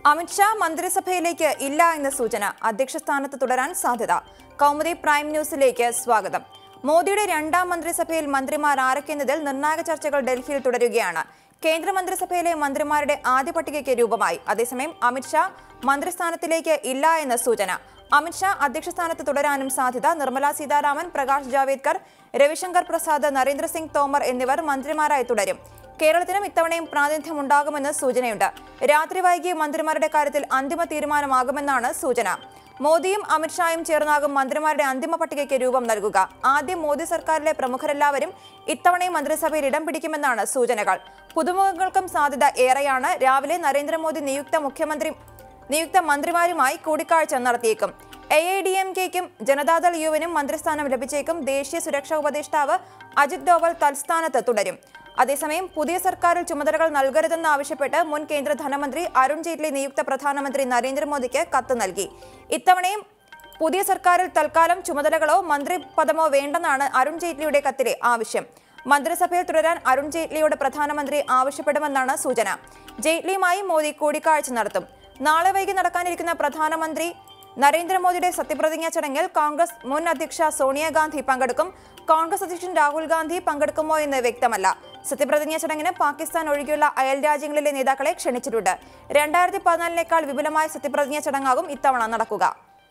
അമിത്ഷാ മന്ത്രിസഭയിലേക്ക് ഇല്ല എന്ന സൂചന അധ്യക്ഷ സ്ഥാനത്ത് തുടരാൻ സാധ്യത കൗമുദി പ്രൈം ന്യൂസിലേക്ക് സ്വാഗതം മോദിയുടെ രണ്ടാം മന്ത്രിസഭയിൽ മന്ത്രിമാർ ആരൊക്കെന്നതിൽ നിർണായക ചർച്ചകൾ ഡൽഹിയിൽ തുടരുകയാണ് കേന്ദ്രമന്ത്രിസഭയിലെ മന്ത്രിമാരുടെ ആദ്യ പട്ടികയ്ക്ക് രൂപമായി അതേസമയം അമിത്ഷാ മന്ത്രിസ്ഥാനത്തിലേക്ക് ഇല്ല എന്ന സൂചന അമിത്ഷാ അധ്യക്ഷ സ്ഥാനത്ത് തുടരാനും സാധ്യത നിർമ്മല സീതാരാമൻ പ്രകാശ് ജാവേദ്കർ രവിശങ്കർ പ്രസാദ് നരേന്ദ്രസിംഗ് തോമർ എന്നിവർ മന്ത്രിമാരായി തുടരും കേരളത്തിനും ഇത്തവണയും പ്രാതിനിധ്യം ഉണ്ടാകുമെന്ന് സൂചനയുണ്ട് രാത്രി വൈകി മന്ത്രിമാരുടെ കാര്യത്തിൽ അന്തിമ തീരുമാനമാകുമെന്നാണ് സൂചന മോദിയും അമിത്ഷായും ചേർന്നാകും മന്ത്രിമാരുടെ അന്തിമ പട്ടികയ്ക്ക് രൂപം നൽകുക ആദ്യം മോദി സർക്കാരിലെ പ്രമുഖരെല്ലാവരും ഇത്തവണയും മന്ത്രിസഭയിൽ ഇടം പിടിക്കുമെന്നാണ് സൂചനകൾ പുതുമുഖങ്ങൾക്കും സാധ്യത ഏറെയാണ് രാവിലെ നരേന്ദ്രമോദി നിയുക്ത മുഖ്യമന്ത്രി നിയുക്ത മന്ത്രിമാരുമായി കൂടിക്കാഴ്ച നടത്തിയേക്കും എ ഐ ഡി എം കെക്കും ജനതാദൾ യുവിനും മന്ത്രിസ്ഥാനം ലഭിച്ചേക്കും ദേശീയ സുരക്ഷാ ഉപദേഷ്ടാവ് അജിത് ഡോവൽ തൽസ്ഥാനത്ത് തുടരും അതേസമയം പുതിയ സർക്കാരിൽ ചുമതലകൾ നൽകരുതെന്ന് ആവശ്യപ്പെട്ട് മുൻ കേന്ദ്ര ധനമന്ത്രി അരുൺ ജെയ്റ്റ്ലി നിയുക്ത പ്രധാനമന്ത്രി നരേന്ദ്രമോദിക്ക് കത്ത് നൽകി ഇത്തവണയും പുതിയ സർക്കാരിൽ തൽക്കാലം ചുമതലകളോ മന്ത്രി പദമോ വേണ്ടെന്നാണ് അരുൺ ജെയ്റ്റ്ലിയുടെ കത്തിലെ ആവശ്യം മന്ത്രിസഭയിൽ തുടരാൻ അരുൺ ജെയ്റ്റ്ലിയോട് പ്രധാനമന്ത്രി ആവശ്യപ്പെടുമെന്നാണ് സൂചന ജെയ്റ്റ്ലിയുമായി മോദി കൂടിക്കാഴ്ച നടത്തും നാളെ വൈകി നടക്കാനിരിക്കുന്ന പ്രധാനമന്ത്രി നരേന്ദ്രമോദിയുടെ സത്യപ്രതിജ്ഞാ ചടങ്ങിൽ കോൺഗ്രസ് മുൻ അധ്യക്ഷ സോണിയാഗാന്ധി പങ്കെടുക്കും കോൺഗ്രസ് അധ്യക്ഷൻ രാഹുൽ ഗാന്ധി പങ്കെടുക്കുമോ എന്ന് വ്യക്തമല്ല സത്യപ്രതിജ്ഞാ ചടങ്ങിന് പാകിസ്ഥാൻ ഒഴികെയുള്ള അയൽ രാജ്യങ്ങളിലെ നേതാക്കളെ ക്ഷണിച്ചിട്ടുണ്ട് രണ്ടായിരത്തി പതിനാലിനേക്കാൾ വിപുലമായ സത്യപ്രതിജ്ഞാ ചടങ്ങാകും ഇത്തവണ നടക്കുക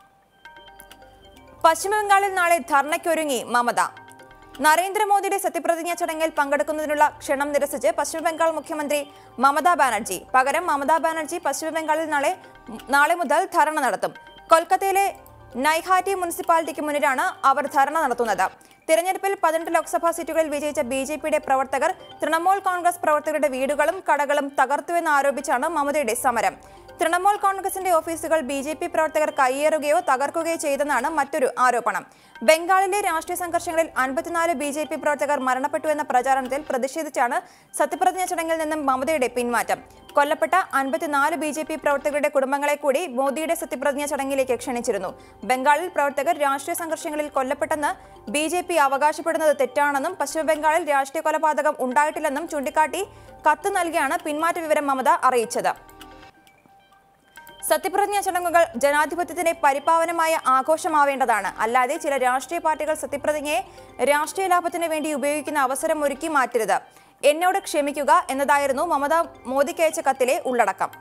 പശ്ചിമബംഗാളിൽ നാളെ ധർണയ്ക്കൊരുങ്ങി മമത നരേന്ദ്രമോദിയുടെ സത്യപ്രതിജ്ഞാ ചടങ്ങിൽ പങ്കെടുക്കുന്നതിനുള്ള ക്ഷണം നിരസിച്ച് പശ്ചിമബംഗാൾ മുഖ്യമന്ത്രി മമതാ ബാനർജി പകരം മമതാ ബാനർജി പശ്ചിമബംഗാളിൽ നാളെ നാളെ മുതൽ ധർണ നടത്തും കൊൽക്കത്തയിലെ നൈഹാറ്റി മുനിസിപ്പാലിറ്റിക്ക് മുന്നിലാണ് അവർ ധർണ നടത്തുന്നത് തിരഞ്ഞെടുപ്പിൽ പതിനെട്ട് ലോക്സഭാ സീറ്റുകളിൽ വിജയിച്ച ബി ജെ പിയുടെ പ്രവർത്തകർ തൃണമൂൽ കോൺഗ്രസ് പ്രവർത്തകരുടെ വീടുകളും കടകളും തകർത്തുവെന്ന് ആരോപിച്ചാണ് മമതയുടെ സമരം തൃണമൂൽ കോൺഗ്രസിന്റെ ഓഫീസുകൾ ബി ജെ പി പ്രവർത്തകർ കയ്യേറുകയോ തകർക്കുകയോ ചെയ്തെന്നാണ് മറ്റൊരു ആരോപണം ബംഗാളിലെ രാഷ്ട്രീയ സംഘർഷങ്ങളിൽ അൻപത്തിനാല് ബി ജെ പി പ്രവർത്തകർ മരണപ്പെട്ടുവെന്ന പ്രചാരണത്തിൽ പ്രതിഷേധിച്ചാണ് സത്യപ്രതിജ്ഞാ ചടങ്ങിൽ നിന്നും മമതയുടെ പിന്മാറ്റം കൊല്ലപ്പെട്ട അൻപത്തിനാല് ബി ജെ പി പ്രവർത്തകരുടെ കുടുംബങ്ങളെ കൂടി മോദിയുടെ സത്യപ്രതിജ്ഞാ ചടങ്ങിലേക്ക് ക്ഷണിച്ചിരുന്നു ബംഗാളിൽ പ്രവർത്തകർ രാഷ്ട്രീയ സംഘർഷങ്ങളിൽ കൊല്ലപ്പെട്ടെന്ന് ബി ജെ പി അവകാശപ്പെടുന്നത് തെറ്റാണെന്നും പശ്ചിമബംഗാളിൽ രാഷ്ട്രീയ കൊലപാതകം ഉണ്ടായിട്ടില്ലെന്നും ചൂണ്ടിക്കാട്ടി കത്ത് നൽകിയാണ് പിന്മാറ്റ വിവരം മമത അറിയിച്ചത് സത്യപ്രതിജ്ഞാ ചടങ്ങുകൾ ജനാധിപത്യത്തിന്റെ പരിപാവനമായ ആഘോഷമാവേണ്ടതാണ് അല്ലാതെ ചില രാഷ്ട്രീയ പാർട്ടികൾ സത്യപ്രതിജ്ഞയെ രാഷ്ട്രീയ ലാഭത്തിന് വേണ്ടി ഉപയോഗിക്കുന്ന അവസരം ഒരുക്കി മാറ്റരുത് എന്നോട് ക്ഷമിക്കുക എന്നതായിരുന്നു മമത മോദിക്ക് അയച്ച കത്തിലെ ഉള്ളടക്കം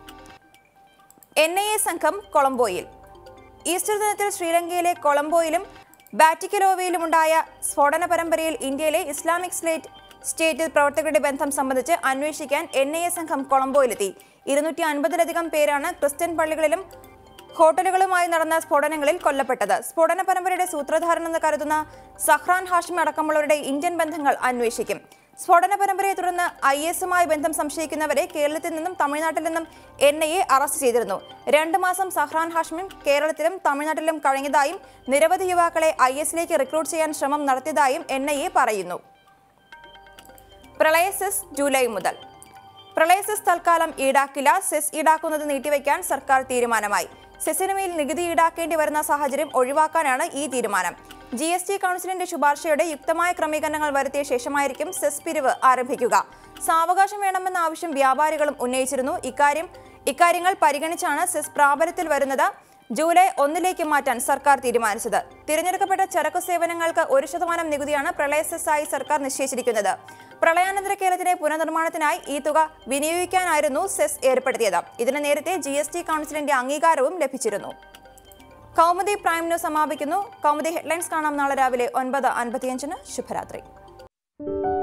എൻ ഐ എ സംഘം കൊളംബോയിൽ ഈസ്റ്റർ ദിനത്തിൽ ശ്രീലങ്കയിലെ കൊളംബോയിലും ബാറ്റിക്കലോവയിലുമുണ്ടായ സ്ഫോടന പരമ്പരയിൽ ഇന്ത്യയിലെ ഇസ്ലാമിക് സ്റ്റേറ്റ് സ്റ്റേറ്റിൽ പ്രവർത്തകരുടെ ബന്ധം സംബന്ധിച്ച് അന്വേഷിക്കാൻ എൻ ഐ എ സംഘം കൊളംബോയിലെത്തി ഇരുന്നൂറ്റി അൻപതിലധികം പേരാണ് ക്രിസ്ത്യൻ പള്ളികളിലും ഹോട്ടലുകളുമായി നടന്ന സ്ഫോടനങ്ങളിൽ കൊല്ലപ്പെട്ടത് സ്ഫോടന പരമ്പരയുടെ സൂത്രധാരനെന്ന് കരുതുന്ന സഹ്റാൻ ഹാഷിം അടക്കമുള്ളവരുടെ ഇന്ത്യൻ ബന്ധങ്ങൾ അന്വേഷിക്കും സ്ഫോടന പരമ്പരയെ തുടർന്ന് ഐ എസുമായി ബന്ധം സംശയിക്കുന്നവരെ കേരളത്തിൽ നിന്നും തമിഴ്നാട്ടിൽ നിന്നും എൻ ഐ എ അറസ്റ്റ് ചെയ്തിരുന്നു രണ്ട് മാസം സഹ്റാൻ ഹാഷ്മിൻ കേരളത്തിലും തമിഴ്നാട്ടിലും കഴിഞ്ഞതായും നിരവധി യുവാക്കളെ ഐ എസിലേക്ക് റിക്രൂട്ട് ചെയ്യാൻ ശ്രമം നടത്തിയതായും എൻ ഐ എ പറയുന്നു പ്രളയ സെസ് ജൂലൈ മുതൽ പ്രളയ സെസ് തൽക്കാലം ഈടാക്കില്ല സെസ് ഈടാക്കുന്നത് നീട്ടിവെക്കാൻ സർക്കാർ തീരുമാനമായി സെസിന് മേൽ നികുതി ഈടാക്കേണ്ടി വരുന്ന സാഹചര്യം ഒഴിവാക്കാനാണ് ഈ തീരുമാനം ജി എസ് ടി കൗൺസിലിന്റെ ശുപാർശയോടെ യുക്തമായ ക്രമീകരണങ്ങൾ വരുത്തിയ ശേഷമായിരിക്കും സെസ് പിരിവ് ആരംഭിക്കുക സാവകാശം വേണമെന്ന ആവശ്യം വ്യാപാരികളും ഉന്നയിച്ചിരുന്നു ഇക്കാര്യം ഇക്കാര്യങ്ങൾ പരിഗണിച്ചാണ് സെസ് പ്രാബല്യത്തിൽ വരുന്നത് ജൂലൈ ഒന്നിലേക്ക് മാറ്റാൻ സർക്കാർ തീരുമാനിച്ചത് തിരഞ്ഞെടുക്കപ്പെട്ട ചരക്കു സേവനങ്ങൾക്ക് ഒരു ശതമാനം നികുതിയാണ് പ്രളയ സെസ്സായി സർക്കാർ നിശ്ചയിച്ചിരിക്കുന്നത് പ്രളയാനന്തര കേരളത്തിലെ പുനർനിർമ്മാണത്തിനായി ഈ തുക വിനിയോഗിക്കാനായിരുന്നു സെസ് ഏർപ്പെടുത്തിയത് ഇതിന് നേരത്തെ ജി എസ് ടി കൗൺസിലിന്റെ അംഗീകാരവും ലഭിച്ചിരുന്നു കൗമുദി പ്രൈം ന്യൂസ് സമാപിക്കുന്നു കൗമുദി ഹെഡ്ലൈൻസ് കാണാം നാളെ രാവിലെ ഒൻപത് അൻപത്തിയഞ്ചിന് ശുഭരാത്രി